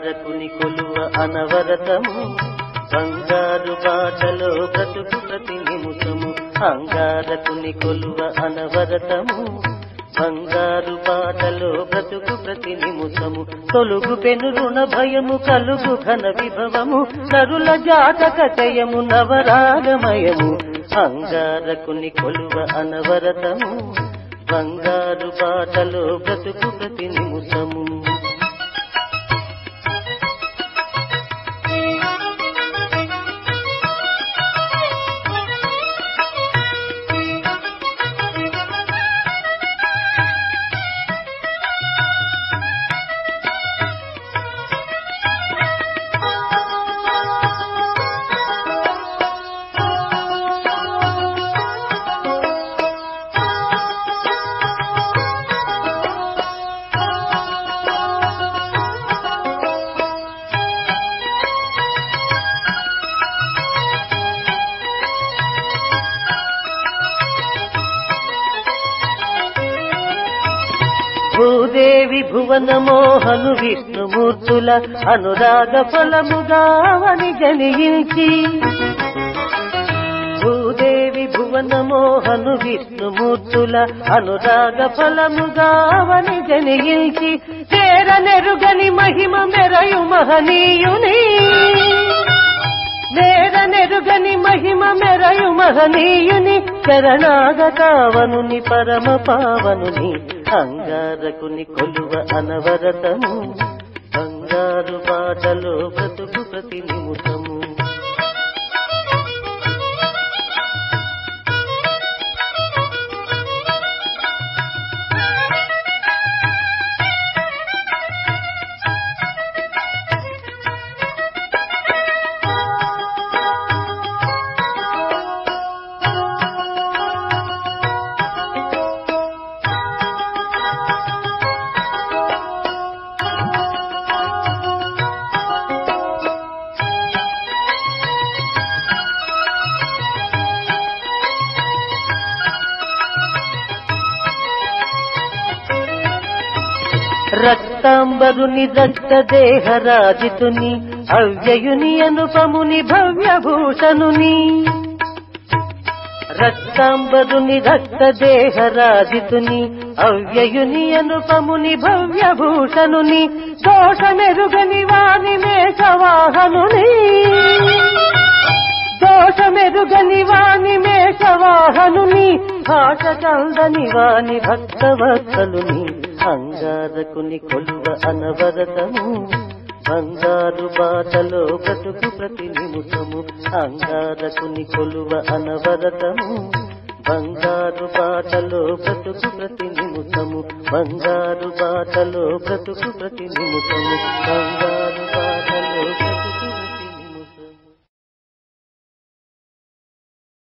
అంగారకుని కొలువ అనవరతము బంగారు బాటలో బ్రతుకు ప్రతి నిమిషము అంగారకుని కొలువ అనవరతము బంగారు బాటలో బ్రతుకు ప్రతి నిమిషము తొలుగు పెను రుణ భయము కలుగు ఘన విభవము నరుల జాతకటయము నవరాగమయము అంగారకుని కొలువ అనవరతము బంగారు బాటలో బ్రతుకు ప్రతి నిమిషము భూదేవి భువన మోహను విష్ణుమూర్తుల అనురాగ ఫలముగా అవని జనించి భూదేవి భువన మోహను విష్ణుమూర్తుల అనురాగ ఫలముగా అవని జనించి చేరనెరుగని మహిమ మెరయు మహనీయుని నేరనెరుగని మహిమ మెరయు మహనీయుని శరణాగతావనుని పరమ పావనుని అంగారకుని కొలువ అనవరతము బంగారు బాటలో బ్రతుకు ప్రతి నిమిషము రక్తాంబరుని దగ్ధ దేహరాజితుని అవ్యయుని అనుపముని భవ్యభూషణుని రక్తాంబరుని రక్త దేహరాజితుని అవ్యయుని అనుపముని భవ్యభూషణుని దోషమెరుగని వాని మేషవాహనుని దోషమెరుగని వాని మేషవాహనుని భాష చందని వాని భక్తవత్సలుని అంగారకుని కొలువ అనవరతము బంగారు బాటలో బ్రతుకు ప్రతి నిమిషము అంగారకుని కొలువ అనవరతము బంగారు బాటలో బ్రతుకు ప్రతి నిమిషము బంగారు బాటలో బ్రతుకు ప్రతి నిమిషము బంగారు బాటలో బ్రతుకు